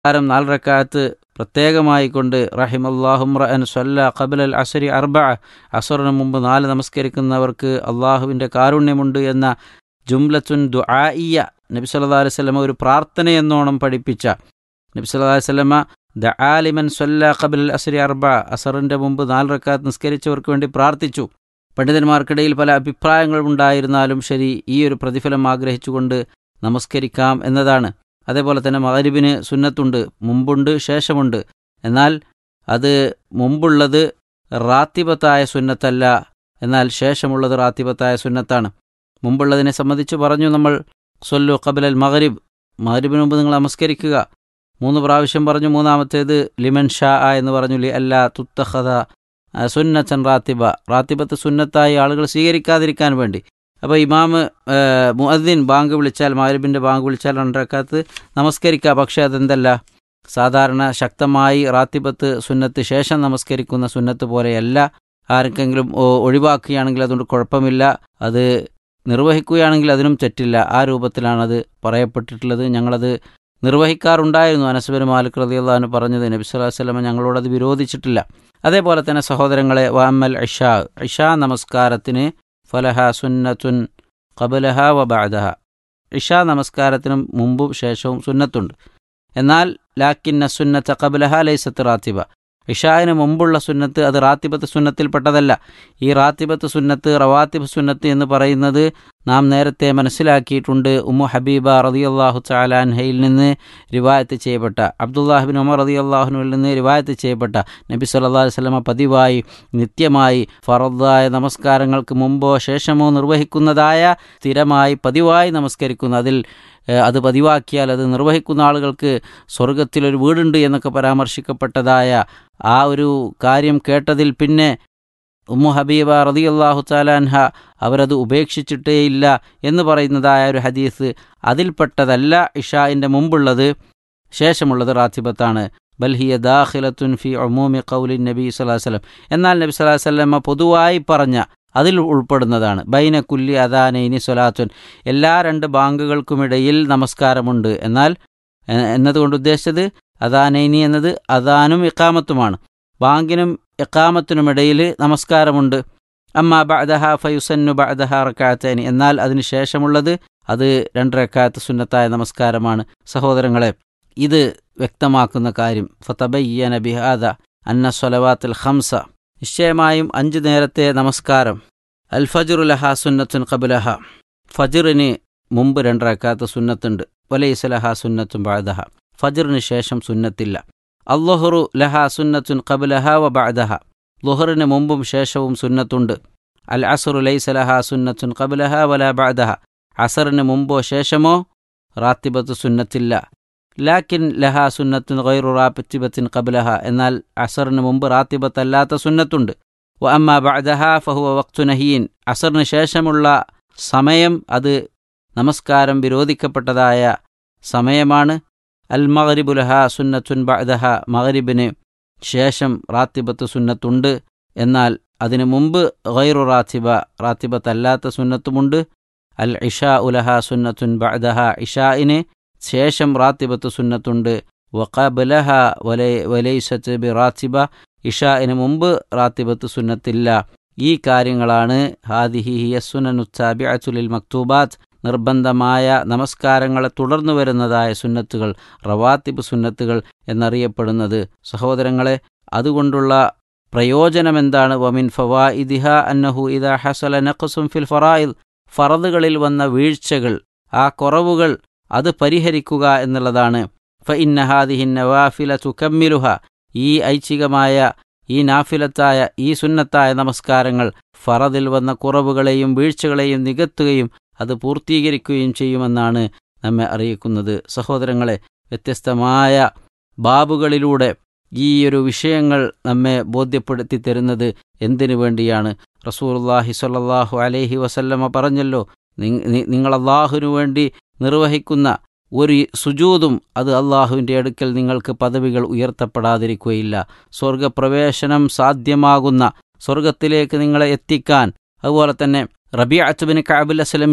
നമസ്കാരം നാല് റക്കാത്ത് പ്രത്യേകമായി കൊണ്ട് റഹിമല്ലാഹുമ്രഅൻ സല്ല ഖബലൽ അസരി അർബ അസറിന് മുമ്പ് നാല് നമസ്കരിക്കുന്നവർക്ക് അള്ളാഹുവിൻ്റെ കാരുണ്യമുണ്ട് എന്ന ജുംലത്തുൻ ദുആഇയ നബി സല്ലല്ലാഹു അലൈഹി വസല്ലമ ഒരു പ്രാർത്ഥനയെന്നോണം പഠിപ്പിച്ച നബി സല്ലല്ലാഹു അലൈഹി വസല്ലമ ദആലിമൻ സല്ല ഖബലൽ അസരി അർബ അസറിൻ്റെ മുമ്പ് നാല് റക്കാത്ത് നിസ്കരിച്ചവർക്ക് വേണ്ടി പ്രാർത്ഥിച്ചു പണ്ഡിതന്മാർക്കിടയിൽ പല അഭിപ്രായങ്ങളും ഉണ്ടായിരുന്നാലും ശരി ഈ ഒരു പ്രതിഫലം ആഗ്രഹിച്ചുകൊണ്ട് നമസ്കരിക്കാം എന്നതാണ് അതേപോലെ തന്നെ മകരിബിന് സുന്നത്തുണ്ട് മുമ്പുണ്ട് ശേഷമുണ്ട് എന്നാൽ അത് മുമ്പുള്ളത് റാത്തിബത്തായ സുന്നത്തല്ല എന്നാൽ ശേഷമുള്ളത് റാത്തിബത്തായ സുന്നത്താണ് മുമ്പുള്ളതിനെ സംബന്ധിച്ച് പറഞ്ഞു നമ്മൾ സൊല്ലു ഖബലൽ മകരിബ് മകരിബിന് മുമ്പ് നിങ്ങൾ നമസ്കരിക്കുക മൂന്ന് പ്രാവശ്യം പറഞ്ഞു മൂന്നാമത്തേത് ലിമൻ ഷാ എന്ന് പറഞ്ഞു ലി അല്ല തുത്തഹദ സുന്നച്ചൻ റാത്തിബ റാത്തിബത്ത് സുന്നത്തായി ആളുകൾ സ്വീകരിക്കാതിരിക്കാൻ വേണ്ടി അപ്പോൾ ഇമാമ് മുഅദ്ദിൻ ബാങ്ക് വിളിച്ചാൽ മാരിബിൻ്റെ ബാങ്ക് വിളിച്ചാൽ രണ്ടരക്കാത്ത് നമസ്കരിക്കുക പക്ഷേ അതെന്തല്ല സാധാരണ ശക്തമായി റാത്തിബത്ത് സുന്നത്ത് ശേഷം നമസ്കരിക്കുന്ന സുന്നത്ത് പോലെയല്ല ആർക്കെങ്കിലും ഒഴിവാക്കുകയാണെങ്കിൽ അതുകൊണ്ട് കുഴപ്പമില്ല അത് നിർവഹിക്കുകയാണെങ്കിൽ അതിനും തെറ്റില്ല ആ രൂപത്തിലാണത് പറയപ്പെട്ടിട്ടുള്ളത് ഞങ്ങളത് നിർവഹിക്കാറുണ്ടായിരുന്നു അനസുബൻ മാലിക് റതിയുള്ളഹാന് പറഞ്ഞത് നബി സ്വല്ലല്ലാഹു അലൈഹി വസല്ലം ഞങ്ങളോടത് വിരോധിച്ചിട്ടില്ല അതേപോലെ തന്നെ സഹോദരങ്ങളെ വാമൽ ഇഷാ ഇഷാ നമസ്കാരത്തിന് ഫലഹ സുന്നത്തുൻ കബലഹ വ ബാദഹ ഇഷാ നമസ്കാരത്തിനും മുമ്പും ശേഷവും സുന്നത്തുണ്ട് എന്നാൽ ലാക്കിന്ന സുന്നത്ത കബലഹ ലൈസത്ത് റാത്തിബ ഇഷാവിന് മുമ്പുള്ള സുന്നത്ത് അത് റാത്തിബത്ത് സുന്നത്തിൽപ്പെട്ടതല്ല ഈ റാത്തിബത്ത് സുന്നത്ത് റവാത്തിബ് സുന്നത്ത് എന്ന് പറയുന്നത് നാം നേരത്തെ മനസ്സിലാക്കിയിട്ടുണ്ട് ഉമ്മു ഹബീബ റതിയല്ലാഹു ചാലാൻഹയിൽ നിന്ന് റിവായത്ത് ചെയ്യപ്പെട്ട അബ്ദുല്ലാഹിബിൻ ഉമർ റതിയല്ലാഹുനുവിൽ നിന്ന് റിവായത്ത് ചെയ്യപ്പെട്ട നബി സല്ലാ വല്ലമ പതിവായി നിത്യമായി ഫറദായ നമസ്കാരങ്ങൾക്ക് മുമ്പോ ശേഷമോ നിർവഹിക്കുന്നതായ സ്ഥിരമായി പതിവായി നമസ്കരിക്കുന്ന അതിൽ അത് പതിവാക്കിയാൽ അത് നിർവഹിക്കുന്ന ആളുകൾക്ക് സ്വർഗത്തിലൊരു വീടുണ്ട് എന്നൊക്കെ പരാമർശിക്കപ്പെട്ടതായ ആ ഒരു കാര്യം കേട്ടതിൽ പിന്നെ ഉമ്മു ഹബീബ റതിയല്ലാഹു താലാൻഹ അവരത് ഉപേക്ഷിച്ചിട്ടേയില്ല എന്ന് പറയുന്നതായ ഒരു ഹദീസ് അതിൽപ്പെട്ടതല്ല ഇഷായിൻ്റെ മുമ്പുള്ളത് ശേഷമുള്ളത് റാത്തിബത്താണ് ബൽഹിയ ദാഖിലത്തുൻ ഫി ഒമൂമി കൗലിൻ നബി സ്വലാഹു വല്ലം എന്നാൽ നബി സ്വലാഹു വല്ലമ്മ പൊതുവായി പറഞ്ഞ അതിൽ ഉൾപ്പെടുന്നതാണ് ബൈന കുല്ലി അദാനൈനി സ്വലാത്തുൻ എല്ലാ രണ്ട് ബാങ്കുകൾക്കുമിടയിൽ നമസ്കാരമുണ്ട് എന്നാൽ എന്നതുകൊണ്ട് ഉദ്ദേശിച്ചത് അദാനൈനി എന്നത് അദാനും ഇക്കാമത്തുമാണ് ബാങ്കിനും ഇക്കാമത്തിനുമിടയിൽ നമസ്കാരമുണ്ട് അമ്മ ബഅദഹ ഫയുസന്നു ബഅദഹ റക്കാത്തനി എന്നാൽ അതിന് ശേഷമുള്ളത് അത് രണ്ട് റക്കാത്ത് സുന്നത്തായ നമസ്കാരമാണ് സഹോദരങ്ങളെ ഇത് വ്യക്തമാക്കുന്ന കാര്യം ഫതബയ്യന ബിഹാദ അന്ന സ്വലവാത്തുൽ ഖംസ നിശ്ചയമായും അഞ്ചു നേരത്തെ നമസ്കാരം അൽ ഫജറു ലഹ സുന്നത്തുൻ കബുലഹ ഫജറിന് മുമ്പ് രണ്ടരക്കാത്ത സുന്നത്തുണ്ട് വലൈസലഹ സുന്നത്തും ബാദഹ ഫജറിന് ശേഷം സുന്നത്തില്ല അള്ളഹുറു ലഹ സുന്നത്തുൻ കബുലഹ വ ബാദഹ ലുഹറിന് മുമ്പും ശേഷവും സുന്നത്തുണ്ട് അൽ അസുറു ലൈസലഹ സുന്നത്തുൻ കബുലഹ വല ബാദഹ അസറിന് മുമ്പോ ശേഷമോ റാത്തിബത്ത് സുന്നത്തില്ല ലാക്കിൻ ലഹ സുന്നത്തുൻ ഗൈറു റാത്തിബത്തിൻ കബലഹ എന്നാൽ അസറിന് മുമ്പ് റാത്തിബത്തല്ലാത്ത സുന്നത്തുണ്ട് വ അമ്മ ബഅദഹ ഫഹുവ വക്തു നഹീൻ അസറിന് ശേഷമുള്ള സമയം അത് നമസ്കാരം വിരോധിക്കപ്പെട്ടതായ സമയമാണ് അൽ മഗ്രിബു ലഹ സുന്നത്തുൻ ബഅദഹ മഗ്രിബിന് ശേഷം റാത്തിബത്ത് സുന്നത്തുണ്ട് എന്നാൽ അതിനു മുമ്പ് ഗൈറു റാത്തിബ റാത്തിബത്തല്ലാത്ത സുന്നത്തുമുണ്ട് അൽ ഇഷാ ഉലഹ സുന്നത്തുൻ ബഅദഹ ഇഷായിന് ശേഷം റാത്തിബത്ത് സുന്നത്തുണ്ട് വഖബലഹ വലൈ വലൈസത്ത് ബി റാത്തിബ ഇഷാഇന് മുമ്പ് റാത്തിബത്ത് സുന്നത്തില്ല ഈ കാര്യങ്ങളാണ് ഹാദിഹി ഹിയസുനനുത്താബിഅത്തുലിൽ മക്തൂബാത്ത് നിർബന്ധമായ നമസ്കാരങ്ങളെ തുടർന്നു വരുന്നതായ സുന്നത്തുകൾ റവാത്തിബ് സുന്നത്തുകൾ എന്നറിയപ്പെടുന്നത് സഹോദരങ്ങളെ അതുകൊണ്ടുള്ള പ്രയോജനമെന്താണ് വമിൻ ഫവാ ഇദിഹ അന്നഹു ഇദ ഹസല നഖസും ഫിൽ ഫറായിൽ ഫറദുകളിൽ വന്ന വീഴ്ചകൾ ആ കുറവുകൾ അത് പരിഹരിക്കുക എന്നുള്ളതാണ് ഫ ഇന്നഹാദിഹിൻ നവാഫില തുക്കമ്മിലുഹ ഈ ഐച്ഛികമായ ഈ നാഫിലത്തായ ഈ സുന്നത്തായ നമസ്കാരങ്ങൾ ഫറദിൽ വന്ന കുറവുകളെയും വീഴ്ചകളെയും നികത്തുകയും അത് പൂർത്തീകരിക്കുകയും ചെയ്യുമെന്നാണ് നമ്മെ അറിയിക്കുന്നത് സഹോദരങ്ങളെ വ്യത്യസ്തമായ ബാബുകളിലൂടെ ഈ ഒരു വിഷയങ്ങൾ നമ്മെ ബോധ്യപ്പെടുത്തി തരുന്നത് എന്തിനു വേണ്ടിയാണ് റസൂർല്ലാഹി സ്വല്ലല്ലാഹു അലൈഹി വസല്ലമ പറഞ്ഞല്ലോ നിങ്ങൾ അള്ളാഹുവിനു വേണ്ടി നിർവഹിക്കുന്ന ഒരു സുജൂതും അത് അള്ളാഹുവിൻ്റെ അടുക്കൽ നിങ്ങൾക്ക് പദവികൾ ഉയർത്തപ്പെടാതിരിക്കുകയില്ല സ്വർഗപ്രവേശനം സാധ്യമാകുന്ന സ്വർഗത്തിലേക്ക് നിങ്ങളെ എത്തിക്കാൻ അതുപോലെ തന്നെ റബിയ അത്തുബിൻ കാബുൽ അസ്ലമി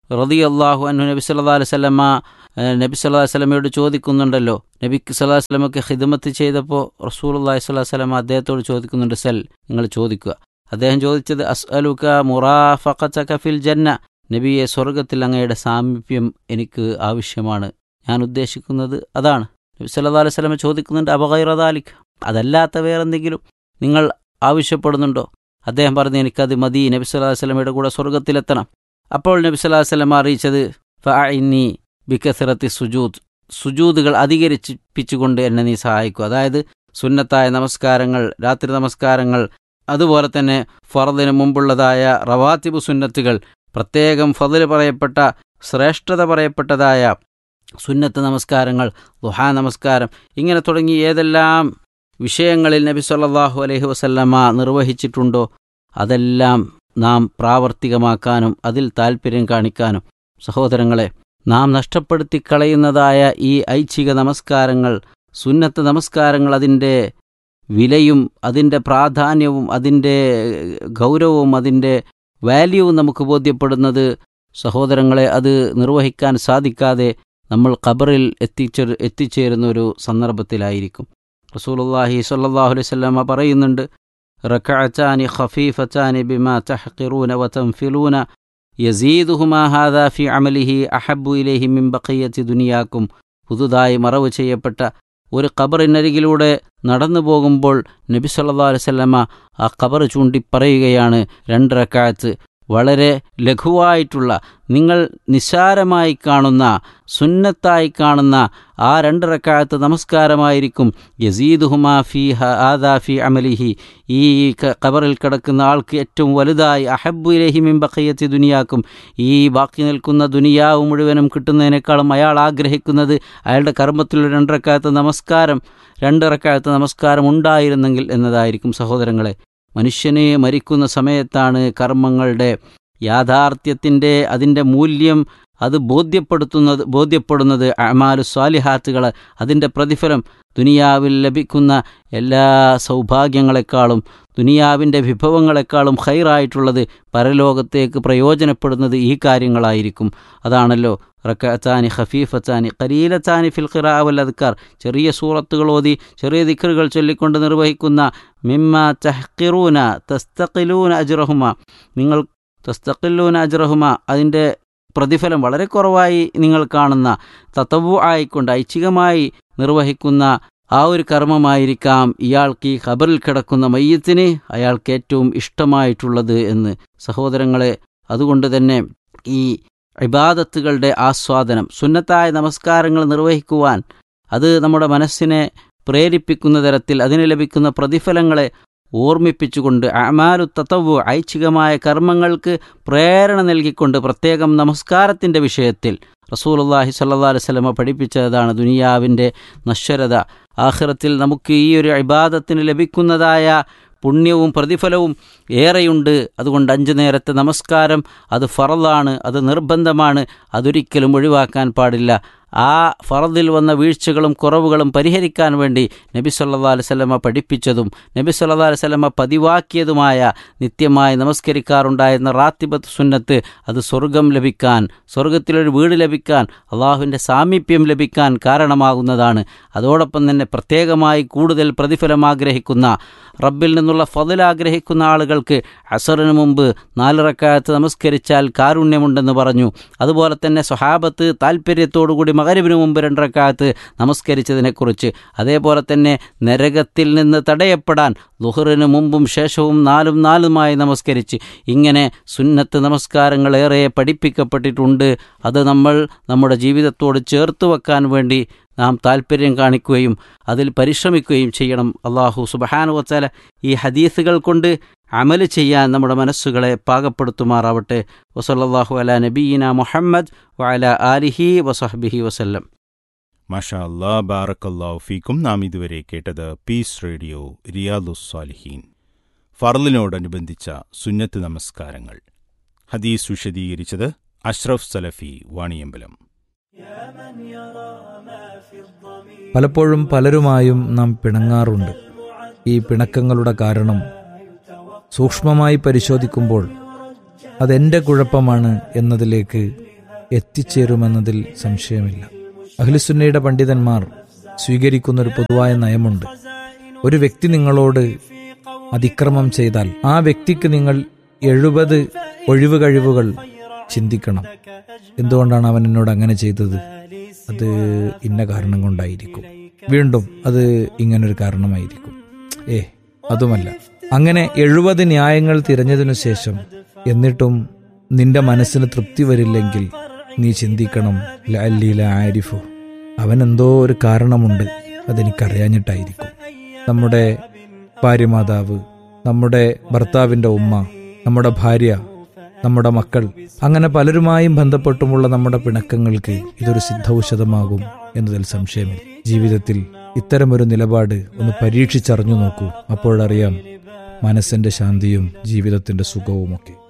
റതി അള്ളാഹു അന്നു നബി സല്ലാ അലൈവല്ലമ്മ നബി സല്ലാ വല്ലമയോട് ചോദിക്കുന്നുണ്ടല്ലോ നബി സല്ലാ വല്ലമക്ക് ഹിദമത്ത് ചെയ്തപ്പോൾ റസൂൽ അള്ളാഹി സ്വല്ലാ വല്ലമ അദ്ദേഹത്തോട് ചോദിക്കുന്നുണ്ട് സൽ നിങ്ങൾ ചോദിക്കുക അദ്ദേഹം ചോദിച്ചത് അസ് അലുക മുറാഫഖ ഫിൽ ജന്ന നബിയെ സ്വർഗത്തിൽ അങ്ങയുടെ സാമീപ്യം എനിക്ക് ആവശ്യമാണ് ഞാൻ ഉദ്ദേശിക്കുന്നത് അതാണ് നബി സല്ലാ അലൈഹി സ്വലമ ചോദിക്കുന്നുണ്ട് അപകൈറദാലിക് അതല്ലാത്ത വേറെന്തെങ്കിലും നിങ്ങൾ ആവശ്യപ്പെടുന്നുണ്ടോ അദ്ദേഹം പറഞ്ഞു എനിക്കത് മതി നബി സല്ലാ വല്ലമയുടെ കൂടെ സ്വർഗത്തിലെത്തണം അപ്പോൾ നബി സല്ലാ വല്ലമ അറിയിച്ചത് ഫഇന്നി ബിക്കസിറത്തി സുജൂദ് സുജൂദുകൾ അധികരിപ്പിച്ചുകൊണ്ട് എന്നെ നീ സഹായിക്കും അതായത് സുന്നത്തായ നമസ്കാരങ്ങൾ രാത്രി നമസ്കാരങ്ങൾ അതുപോലെ തന്നെ ഫറദിന് മുമ്പുള്ളതായ റവാത്തിബ് സുന്നത്തുകൾ പ്രത്യേകം ഫതിൽ പറയപ്പെട്ട ശ്രേഷ്ഠത പറയപ്പെട്ടതായ സുന്നത്ത് നമസ്കാരങ്ങൾ ദുഹാ നമസ്കാരം ഇങ്ങനെ തുടങ്ങി ഏതെല്ലാം വിഷയങ്ങളിൽ നബി സല്ലാഹു അലൈഹി വസല്ലമ്മ നിർവഹിച്ചിട്ടുണ്ടോ അതെല്ലാം നാം പ്രാവർത്തികമാക്കാനും അതിൽ താൽപ്പര്യം കാണിക്കാനും സഹോദരങ്ങളെ നാം നഷ്ടപ്പെടുത്തി കളയുന്നതായ ഈ ഐച്ഛിക നമസ്കാരങ്ങൾ സുന്നത്ത് നമസ്കാരങ്ങൾ അതിൻ്റെ വിലയും അതിൻ്റെ പ്രാധാന്യവും അതിൻ്റെ ഗൗരവവും അതിൻ്റെ വാല്യൂവും നമുക്ക് ബോധ്യപ്പെടുന്നത് സഹോദരങ്ങളെ അത് നിർവഹിക്കാൻ സാധിക്കാതെ നമ്മൾ ഖബറിൽ എത്തിച്ചേ എത്തിച്ചേരുന്ന ഒരു സന്ദർഭത്തിലായിരിക്കും റസൂലുള്ളാഹി സ്വല്ലല്ലാഹു അലൈഹി വസല്ലമ പറയുന്നുണ്ട് റകഅത്താനി ഖഫീഫത്താനി ബിമാ തഹ്ഖിറൂന വതൻഫിലൂന യസീദുഹുമാ ഹാദാ ഫി അമലിഹി അഹബ്ബു ഇലൈഹി മിൻ ബഖിയത്തി ദുനിയാക്കും പുതുതായി മറവ് ചെയ്യപ്പെട്ട ഒരു ഖബറിനരികിലൂടെ നടന്നു പോകുമ്പോൾ നബി സല്ലല്ലാഹു അലൈഹി വസല്ലമ ആ ഖബർ ചൂണ്ടി പറയുകയാണ് രണ്ട് റക്കാത്ത് വളരെ ലഘുവായിട്ടുള്ള നിങ്ങൾ നിസ്സാരമായി കാണുന്ന സുന്നത്തായി കാണുന്ന ആ രണ്ട് റക്കാത്ത് നമസ്കാരമായിരിക്കും യസീദുഹുമാ ഫി ആദാ ഫി അമലിഹി ഈ ഖബറിൽ കിടക്കുന്ന ആൾക്ക് ഏറ്റവും വലുതായി അഹബു ഇലഹി മിൻ ബഖയ്യത്തി ദുനിയാക്കും ഈ ബാക്കി നിൽക്കുന്ന ദുനിയാവ് മുഴുവനും കിട്ടുന്നതിനേക്കാളും അയാൾ ആഗ്രഹിക്കുന്നത് അയാളുടെ കർമ്മത്തിലുള്ള രണ്ടറക്കാലത്ത് നമസ്കാരം രണ്ടിറക്കാലത്ത് നമസ്കാരം ഉണ്ടായിരുന്നെങ്കിൽ എന്നതായിരിക്കും സഹോദരങ്ങളെ മനുഷ്യനെ മരിക്കുന്ന സമയത്താണ് കർമ്മങ്ങളുടെ യാഥാർത്ഥ്യത്തിൻ്റെ അതിൻ്റെ മൂല്യം അത് ബോധ്യപ്പെടുത്തുന്നത് ബോധ്യപ്പെടുന്നത് അമാലു സ്വാലിഹാത്തുകൾ അതിൻ്റെ പ്രതിഫലം ദുനിയാവിൽ ലഭിക്കുന്ന എല്ലാ സൗഭാഗ്യങ്ങളെക്കാളും ദുനിയാവിൻ്റെ വിഭവങ്ങളെക്കാളും ഹൈറായിട്ടുള്ളത് പരലോകത്തേക്ക് പ്രയോജനപ്പെടുന്നത് ഈ കാര്യങ്ങളായിരിക്കും അതാണല്ലോ റക്കത്താനി ഖഫീഫത്താനി കലീലത്താനി ഫിൽ ഖിറാവൽ അദ്ക്കാർ ചെറിയ സൂറത്തുകൾ ഓതി ചെറിയ ദിക്കറുകൾ ചൊല്ലിക്കൊണ്ട് നിർവഹിക്കുന്ന മിമ്മ തഹ്കിറൂന തസ്തഖിലൂന അജ്റഹുമ നിങ്ങൾ തസ്തഖില്ലൂന അജ്റഹുമ അതിൻ്റെ പ്രതിഫലം വളരെ കുറവായി നിങ്ങൾ കാണുന്ന തത്തവു ആയിക്കൊണ്ട് ഐച്ഛികമായി നിർവഹിക്കുന്ന ആ ഒരു കർമ്മമായിരിക്കാം ഇയാൾക്ക് ഈ ഖബറിൽ കിടക്കുന്ന മയ്യത്തിന് അയാൾക്ക് ഏറ്റവും ഇഷ്ടമായിട്ടുള്ളത് എന്ന് സഹോദരങ്ങളെ അതുകൊണ്ട് തന്നെ ഈ ഇബാദത്തുകളുടെ ആസ്വാദനം സുന്നത്തായ നമസ്കാരങ്ങൾ നിർവഹിക്കുവാൻ അത് നമ്മുടെ മനസ്സിനെ പ്രേരിപ്പിക്കുന്ന തരത്തിൽ അതിന് ലഭിക്കുന്ന പ്രതിഫലങ്ങളെ ഓർമ്മിപ്പിച്ചുകൊണ്ട് അമാലു തത്തവു ഐച്ഛികമായ കർമ്മങ്ങൾക്ക് പ്രേരണ നൽകിക്കൊണ്ട് പ്രത്യേകം നമസ്കാരത്തിൻ്റെ വിഷയത്തിൽ റസൂലുള്ളാഹി സ്വല്ലല്ലാഹു അലൈഹി വസല്ലമ പഠിപ്പിച്ചതാണ് ദുനിയാവിൻ്റെ നശ്വരത ആഖിറത്തിൽ നമുക്ക് ഈ ഒരു ഇബാദത്തിന് ലഭിക്കുന്നതായ പുണ്യവും പ്രതിഫലവും ഏറെയുണ്ട് അതുകൊണ്ട് അഞ്ചു നേരത്തെ നമസ്കാരം അത് ഫറലാണ് അത് നിർബന്ധമാണ് അതൊരിക്കലും ഒഴിവാക്കാൻ പാടില്ല ആ ഫറദിൽ വന്ന വീഴ്ചകളും കുറവുകളും പരിഹരിക്കാൻ വേണ്ടി നബി സല്ലാ അലൈവല്ലമ പഠിപ്പിച്ചതും നബി സല്ലാ അലൈവല്ലമ പതിവാക്കിയതുമായ നിത്യമായി നമസ്കരിക്കാറുണ്ടായിരുന്ന റാത്തിബത്ത് സുന്നത്ത് അത് സ്വർഗം ലഭിക്കാൻ സ്വർഗത്തിലൊരു വീട് ലഭിക്കാൻ അള്ളാഹുവിൻ്റെ സാമീപ്യം ലഭിക്കാൻ കാരണമാകുന്നതാണ് അതോടൊപ്പം തന്നെ പ്രത്യേകമായി കൂടുതൽ പ്രതിഫലം ആഗ്രഹിക്കുന്ന റബ്ബിൽ നിന്നുള്ള ഫതിൽ ആഗ്രഹിക്കുന്ന ആളുകൾക്ക് അസറിന് മുമ്പ് നാലിറക്കാലത്ത് നമസ്കരിച്ചാൽ കാരുണ്യമുണ്ടെന്ന് പറഞ്ഞു അതുപോലെ തന്നെ സ്വഹാബത്ത് താല്പര്യത്തോടുകൂടി മകരവിന് മുമ്പ് രണ്ടറക്കാലത്ത് നമസ്കരിച്ചതിനെക്കുറിച്ച് അതേപോലെ തന്നെ നരകത്തിൽ നിന്ന് തടയപ്പെടാൻ ലുഹറിന് മുമ്പും ശേഷവും നാലും നാലുമായി നമസ്കരിച്ച് ഇങ്ങനെ സുന്നത്ത് നമസ്കാരങ്ങൾ ഏറെ പഠിപ്പിക്കപ്പെട്ടിട്ടുണ്ട് അത് നമ്മൾ നമ്മുടെ ജീവിതത്തോട് ചേർത്ത് വെക്കാൻ വേണ്ടി നാം താല്പര്യം കാണിക്കുകയും അതിൽ പരിശ്രമിക്കുകയും ചെയ്യണം അള്ളാഹു സുബഹാനു വച്ചാല ഈ ഹദീസുകൾ കൊണ്ട് അമല് ചെയ്യാൻ നമ്മുടെ മനസ്സുകളെ പാകപ്പെടുത്തുമാറാവട്ടെ വസല്ലാഹു അല നബീന മുഹമ്മദ് വഅല ആലിഹി വസഹബിഹി വസല്ലം മാഷാ അല്ലാ ബാറക്കല്ലാഹു ഫീക്കും നാം ഇതുവരെ കേട്ടത് പീസ് റേഡിയോ റിയാദുസ്സാലിഹീൻ ഫർലിനോടനുബന്ധിച്ച സുന്നത്ത് നമസ്കാരങ്ങൾ ഹദീസ് വിശദീകരിച്ചത് അഷ്റഫ് സലഫി വാണിയമ്പലം പലപ്പോഴും പലരുമായും നാം പിണങ്ങാറുണ്ട് ഈ പിണക്കങ്ങളുടെ കാരണം സൂക്ഷ്മമായി പരിശോധിക്കുമ്പോൾ അതെന്റെ കുഴപ്പമാണ് എന്നതിലേക്ക് എത്തിച്ചേരുമെന്നതിൽ സംശയമില്ല അഖിലുസുന്നയുടെ പണ്ഡിതന്മാർ സ്വീകരിക്കുന്ന ഒരു പൊതുവായ നയമുണ്ട് ഒരു വ്യക്തി നിങ്ങളോട് അതിക്രമം ചെയ്താൽ ആ വ്യക്തിക്ക് നിങ്ങൾ എഴുപത് ഒഴിവ് കഴിവുകൾ ചിന്തിക്കണം എന്തുകൊണ്ടാണ് അവൻ എന്നോട് അങ്ങനെ ചെയ്തത് അത് ഇന്ന കാരണം കൊണ്ടായിരിക്കും വീണ്ടും അത് ഇങ്ങനൊരു കാരണമായിരിക്കും ഏ അതുമല്ല അങ്ങനെ എഴുപത് ന്യായങ്ങൾ തിരഞ്ഞതിനു ശേഷം എന്നിട്ടും നിന്റെ മനസ്സിന് തൃപ്തി വരില്ലെങ്കിൽ നീ ചിന്തിക്കണം ലല്ലീല ആരിഫു അവനെന്തോ ഒരു കാരണമുണ്ട് അതെനിക്കറിയാഞ്ഞിട്ടായിരിക്കും നമ്മുടെ ഭാര്യമാതാവ് നമ്മുടെ ഭർത്താവിൻ്റെ ഉമ്മ നമ്മുടെ ഭാര്യ നമ്മുടെ മക്കൾ അങ്ങനെ പലരുമായും ബന്ധപ്പെട്ടുമുള്ള നമ്മുടെ പിണക്കങ്ങൾക്ക് ഇതൊരു സിദ്ധൌഷധമാകും എന്നതിൽ സംശയമില്ല ജീവിതത്തിൽ ഇത്തരമൊരു നിലപാട് ഒന്ന് പരീക്ഷിച്ചറിഞ്ഞു നോക്കൂ അപ്പോഴറിയാം മനസ്സിന്റെ ശാന്തിയും ജീവിതത്തിന്റെ സുഖവുമൊക്കെ